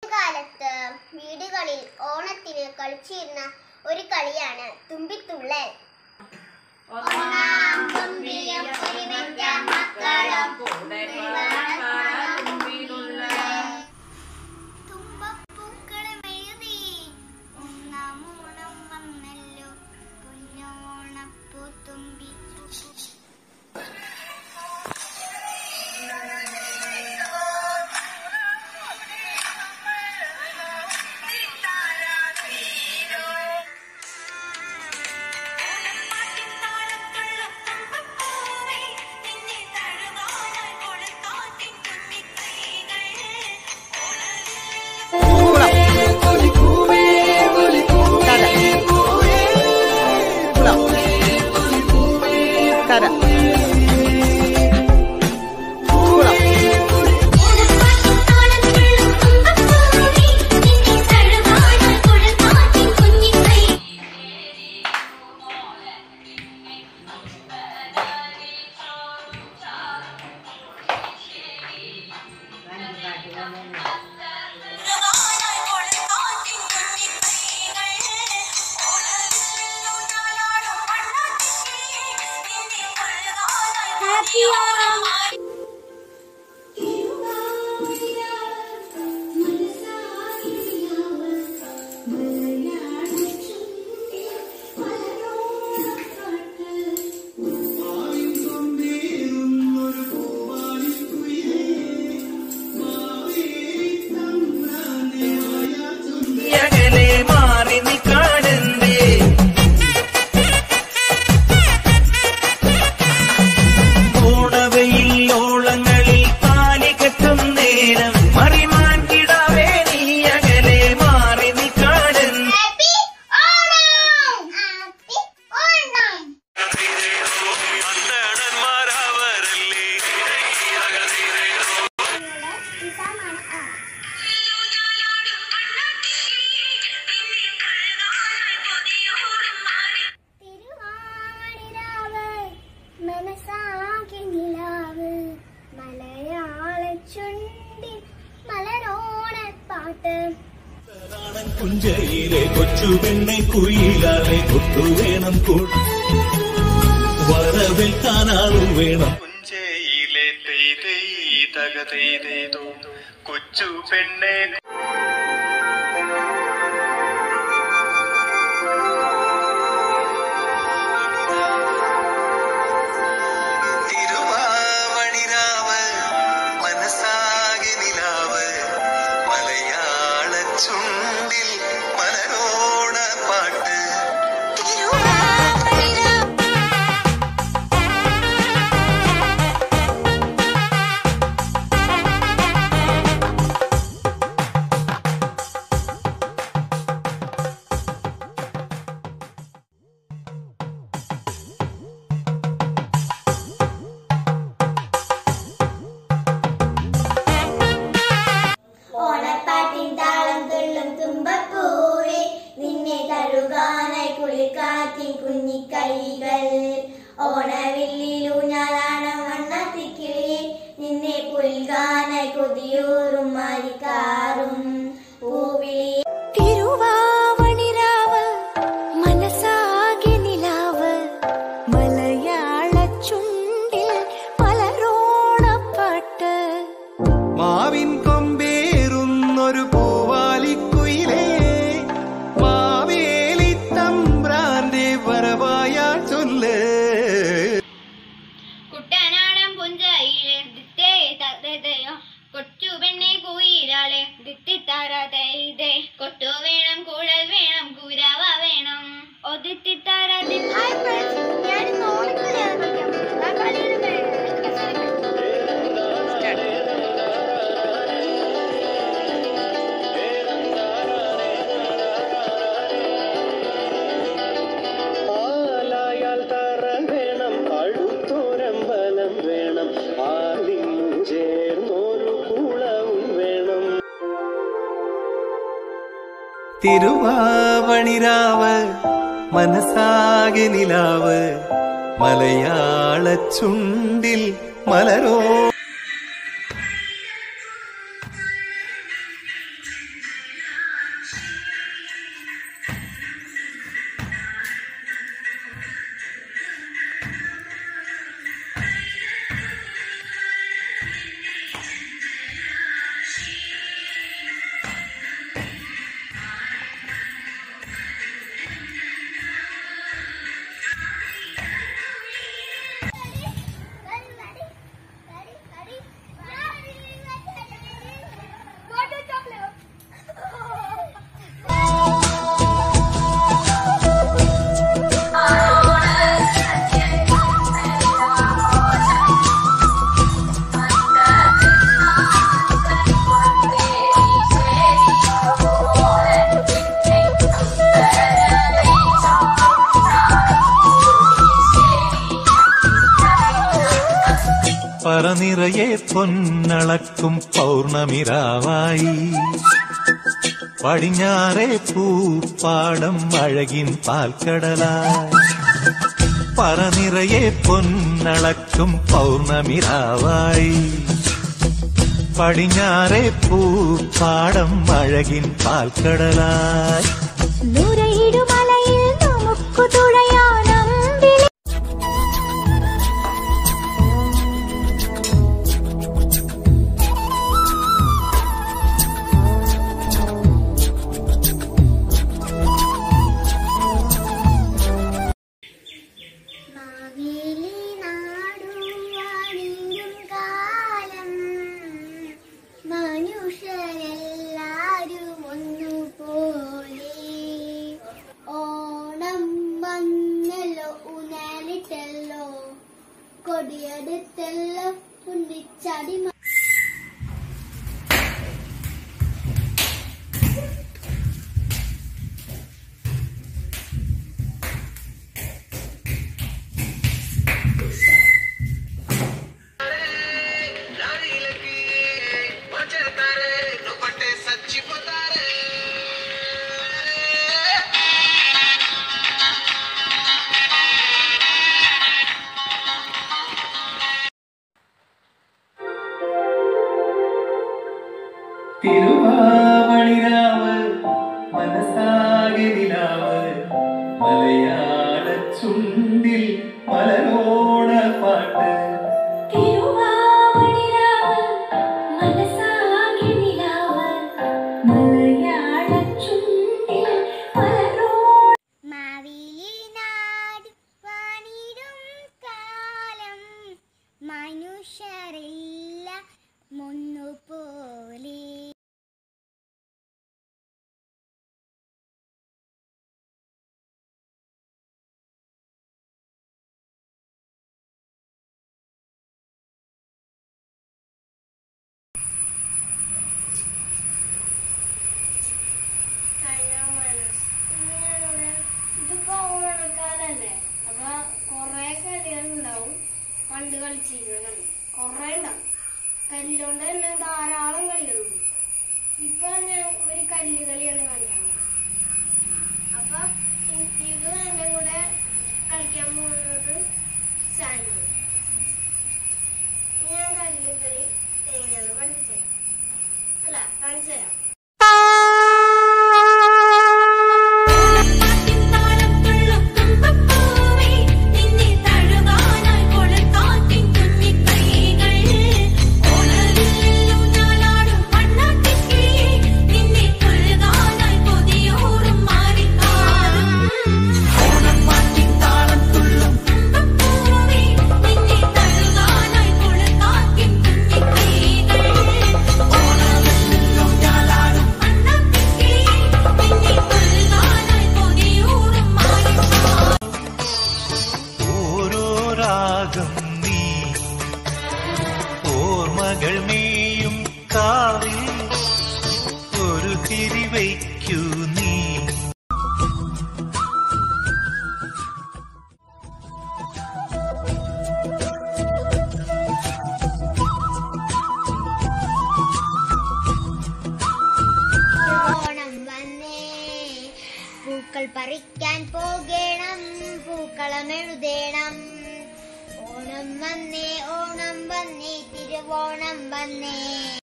കാലത്ത് വീടുകളിൽ ഓണത്തിന് കളിച്ചിരുന്ന ഒരു കളിയാണ് തുമ്പിത്തുള്ളൽ ഒന്നാം തുമ്പിയും ഒരുമിച്ച മക്കളും തുമ്പപ്പൂക്കളമെഴുതി ഒന്നാം ഓണം വന്നല്ലോ കുഞ്ഞോണപ്പൂ തുമ്പി ഹാപ്പി ഓണം അകലെ മാറി നിൽക്കാണെന്തേ ഓണവയിൽ ഓളങ്ങളിൽ താലി കെട്ടും നേരം മറിമാൻ കിടാവേ നീ അകലെ മാറി നിൽക്കാണെന്തേ ഹാപ്പി ഓണം ഹാപ്പി ഓണം തിരുവാണിരാവ് മനസ്സാകെ നിലാവ് മലയാള ചുണ്ടിൽ മലരോണപ്പാട്ട് കുഞ്ചയിലെ കൊച്ചു പെണ്ണെ കുയിലാലെ കൊത്തു വേണം വരവേൽക്കാനാളു വേണം കുഞ്ചയിലെ തെയ്തൈ തക തെയ്തോ കൊച്ചു പെണ്ണെ തിരുവാവണിരാവ് മനസ്സാകെ നിലാവ് മലയാള ചുണ്ടിൽ മലരോണ പാട്ട് ഓണപ്പാട്ടിൻ താളം തുള്ളും തുമ്പപ്പൂവേ നിന്നെ തഴുകാനായി കുളിക്കാറ്റിൻ കുഞ്ഞിക്കൈകൾ ഓണവില്ലിലൂഞ്ഞാലാണ് വണ്ണത്തിക്കിളിയെ നിന്നെ പുൽകാനായി കൊതിയൂറും മാരിക്കാറും പൂവിളി തിരുവാവണിരാവ് മനസ്സാകെ നിലാവ് മലയാള ചുണ്ടിൽ മലരോണപ്പാട്ട് മാവിൻ കൊമ്പേറുന്നൊരു പൂവാലിക്കുയിലേ മാവേലി തമ്പ്രാന്റെ വരവായ ചൊല്ല് കുട്ടനാടൻ പുഞ്ചയിലെ ദിത്തേ തതയോ കൊച്ചു പെണ്ണെ കുയിലാളെ ദിത്തിത്താരാതേ കൊട്ടു വേണം കുഴൽ വേണം കുരവ വേണം ഒതിത്തിത്താരാതി ഹായ് ഫ്രണ്ട്സ് ഞാൻ ഓണക്കളിയാണ് കളിക്കാൻ പോകുന്നത് ആ കളിയുടെ പേരാണ് പാലായാൽ തറ വേണം പഴുത്തോരമ്പലം വേണം ആലിങ്ങു ചേർന്നൊരു കുളവും വേണം തിരുവാവണിരാവ് മനസ്സാകെ നിലാവ് മലയാള ചുണ്ടിൽ മലരോ നിറയെ പൊന്നളക്കും പൗർണമിരാവായി പടിഞ്ഞാറെ പൂപ്പാടം അഴകിൻ പാൽക്കടലായി പറനിറയെ പൊന്നളക്കും പൗർണമിരാവായി പടിഞ്ഞാറെ പൂപ്പാടം അഴകിൻ പാൽക്കടലായി നൂരയിടുമലയിൽ നമുക്കു തുഴയാനമ്പിളി മാവേലി നാടുവാണിടും കാലം മനുഷ്യരെല്ലാരും ഒന്നുപോലെ ഓണം വന്നല്ലോ ഊനാലിട്ടല്ലോ കൊടിയെടുത്തല്ലോ ഉണ്ണിച്ചാടി മ- തിരുവാമണിരാവ് മനസ്സാകെ നിലാവ് മലയാള ചുണ്ടിൽ മലരോണ പാട്ട് തിരുവാവണിരാവ് മനസ്സാകെ നിലാവ് മലയാളച്ചുണ്ടിൽ പലരോ മാവേലി നാട് പണിടും കാലം മനുഷ്യരെല്ലാം ഒന്നുപോലെ ഇതിപ്പോ ഓണക്കാലല്ലേ അപ്പൊ കൊറേ കളികൾ ഉണ്ടാവും പണ്ട് കളിച്ചിരുന്ന കളി കൊറേ ഉണ്ടാവും കല്ലുകൊണ്ട് തന്നെ ധാരാളം കളികളുണ്ട് ഇപ്പൊ ഞാൻ ഒരു കല്ല് കളിയാണ് കളിക്കാൻ പോകുന്നത്. അപ്പൊ ഇ- ഇത് എന്റെ കൂടെ കളിക്കാൻ പോകുന്നത് സാനുവാണ് ഞാൻ കല്ല് കളി എങ്ങനെയാണ് പഠിപ്പിച്ചു തരാം അല്ല കാണിച്ചു തരാം താളത്തുള്ളും തുമ്പപ്പൂവേ നിന്നെ തഴുകാനായി കൊളുത്താത്തിൻ കുഞ്ഞിക്കൈകൾ ഓണവില്ലും ഞാനാടും വണ്ണാട്ടിക്കിളിയേ നിന്നെ കൊഴുകാനായി കൊതിയോറും മാറിക്കാറും ഓണപ്പാട്ടിൻ താളം തുള്ളും തുമ്പപ്പൂവേ നിന്നെ തഴുകാനായി കൊളുത്താത്തിൻ കുഞ്ഞിക്കൈകൾ ഓണവില്ലും ഞാനാടും വണ്ണാട്ടിക്കിളിയേ നിന്നെ കൊഴുകാനായി കൊതിയോറും മാറിക്കാറും ഓരോ രാഗം നീ ഓർമ്മകൾ നീയും കാവിൽ ഒരു തിരിവയ്ക്കൂ നീ ഓണം വന്നേ പൂക്കൾ പറിക്കാൻ പോകണം പൂക്കളം എഴുതേണം ഓണം വന്നേ ഓണം വന്നേ തിരുവോണം വന്നേ